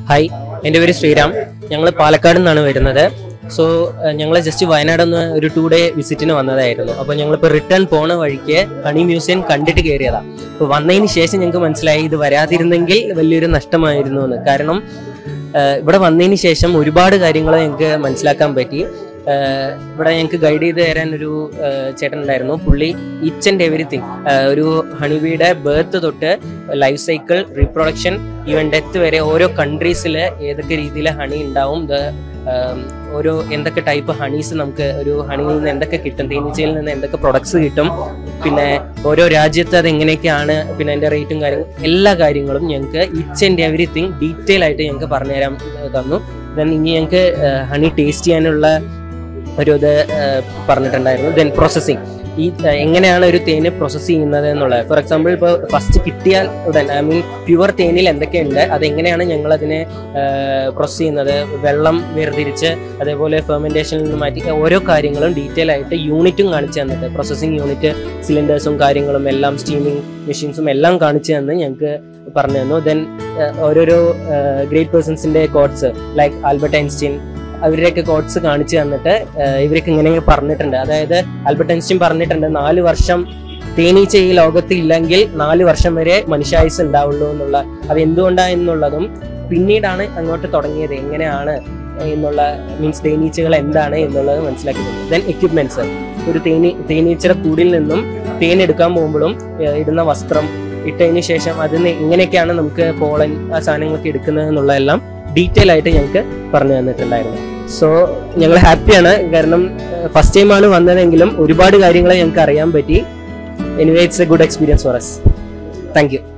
hi എൻ്റെ പേര് ശ്രീരാം ഞങ്ങൾ പാലക്കാട് നിന്നാണ് വരുന്നത് സോ ഞങ്ങൾ ജസ്റ്റ് വയനാടൊന്ന് ഒരു ടു ഡേ വിസിറ്റിന് വന്നതായിരുന്നു അപ്പോൾ ഞങ്ങളിപ്പോൾ റിട്ടേൺ പോണ വഴിക്ക് ഹണി മ്യൂസിയം കണ്ടിട്ട് കയറിയതാ അപ്പോൾ വന്നതിന് ശേഷം ഞങ്ങൾക്ക് മനസ്സിലായി ഇത് വരാതിരുന്നെങ്കിൽ വലിയൊരു നഷ്ടമായിരുന്നു എന്ന് കാരണം ഏഹ് ഇവിടെ വന്നതിന് ശേഷം ഒരുപാട് കാര്യങ്ങൾ ഞങ്ങൾക്ക് മനസ്സിലാക്കാൻ പറ്റി ഏഹ് ഇവിടെ ഞങ്ങൾക്ക് ഗൈഡ് ചെയ്ത് തരാൻ ഒരു ഏഹ് ചേട്ടൻ ഉണ്ടായിരുന്നു പുള്ളി ഈച്ച് ആൻഡ് എവറിത്തിങ് ഒരു ഹണിബിയുടെ ബേർത്ത് തൊട്ട് life cycle reproduction even death വരെ ഓരോ കൺട്രീസിൽ ഏതൊക്കെ രീതിയിൽ ഹണി ഉണ്ടാവും ഇത് ആം, ഓരോ എന്തൊക്കെ ടൈപ്പ് ഹണീസ് നമുക്ക് ഒരു ഹണിയിൽ നിന്ന് എന്തൊക്കെ കിട്ടും തേനീച്ചയിൽ നിന്ന് എന്തൊക്കെ പ്രൊഡക്ട്സ് കിട്ടും പിന്നെ ഓരോ രാജ്യത്ത് അത് എങ്ങനെയൊക്കെയാണ് പിന്നെ അതിന്റെ റേറ്റും കാര്യങ്ങളും എല്ലാ കാര്യങ്ങളും ഞങ്ങൾക്ക് ഈച്ച് ആൻഡ് എവറിത്തിങ് ഡീറ്റെയിൽ ആയിട്ട് ഞങ്ങൾക്ക് പറഞ്ഞുതരാൻ ഏഹ്, തന്നു ദെൻ ഇനി ഞങ്ങൾക്ക് ഹണി ടേസ്റ്റ് ചെയ്യാനുള്ള ഒരു ഇത് ഏഹ്, പറഞ്ഞിട്ടുണ്ടായിരുന്നു ദെൻ പ്രോസസ്സിങ് ഈ ഏഹ്, എങ്ങനെയാണ് ഒരു തേന് പ്രോസസ്സ് ചെയ്യുന്നത് എന്നുള്ളത് ഫോർ എക്സാമ്പിൾ ഇപ്പോൾ ഫസ്റ്റ് കിട്ടിയാൽ ഉടൻ ഐ മീൻ പ്യുവർ തേനിൽ എന്തൊക്കെയുണ്ട് അതെങ്ങനെയാണ് ഞങ്ങൾ അതിനെ പ്രോസസ് ചെയ്യുന്നത് വെള്ളം വേർതിരിച്ച് അതേപോലെ ഫെർമെന്റേഷനിൽ നിന്ന് മാറ്റി ഓരോ കാര്യങ്ങളും ഡീറ്റെയിൽ ആയിട്ട് യൂണിറ്റും കാണിച്ചു തന്നിട്ട് പ്രോസസ്സിംഗ് യൂണിറ്റ് സിലിണ്ടേഴ്സും കാര്യങ്ങളും എല്ലാം സ്റ്റീമിംഗ് മെഷീൻസും എല്ലാം കാണിച്ചു തന്ന് ഞങ്ങൾക്ക് പറഞ്ഞു തന്നു ദെൻ ഓരോരോ ഗ്രേറ്റ് പേഴ്സൺസിന്റെ കോഡ്സ് ലൈക്ക് ആൽബർട്ട് ഐൻസ്റ്റീൻ അവരുടെയൊക്കെ കോഡ്സ് കാണിച്ചു തന്നിട്ട് ഏഹ് ഇവരൊക്കെ ഇങ്ങനെ പറഞ്ഞിട്ടുണ്ട് അതായത് ആൽബർട്ട് ഐൻസ്റ്റീൻ പറഞ്ഞിട്ടുണ്ട് നാല് വർഷം തേനീച്ച ഈ ലോകത്ത് ഇല്ലെങ്കിൽ നാല് വർഷം വരെ മനുഷ്യായുസ് ഉണ്ടാവുള്ളൂ എന്നുള്ള അത് എന്തുകൊണ്ടാ എന്നുള്ളതും പിന്നീടാണ് അങ്ങോട്ട് തുടങ്ങിയത് എങ്ങനെയാണ് എന്നുള്ള മീൻസ് തേനീച്ചകൾ എന്താണ് എന്നുള്ളത് മനസ്സിലാക്കുന്നത് ദെൻ എക്യുപ്മെന്റ്സ് ഒരു തേനീ തേനീച്ചയുടെ കൂടിൽ നിന്നും തേൻ എടുക്കാൻ പോകുമ്പോഴും ഏഹ് ഇടുന്ന വസ്ത്രം ഇട്ടതിന് ശേഷം അതിന് എങ്ങനെയൊക്കെയാണ് നമുക്ക് പോളൻ ആ സാധനങ്ങളൊക്കെ എടുക്കുന്നത് എന്നുള്ളതെല്ലാം ഡീറ്റെയിൽ ആയിട്ട് ഞങ്ങൾക്ക് പറഞ്ഞു തന്നിട്ടുണ്ടായിരുന്നു സോ ഞങ്ങൾ ഹാപ്പിയാണ് കാരണം ഫസ്റ്റ് ടൈമാണ് വന്നതെങ്കിലും ഒരുപാട് കാര്യങ്ങൾ ഞങ്ങൾക്ക് അറിയാൻ പറ്റി anyway it's a good experience for us thank U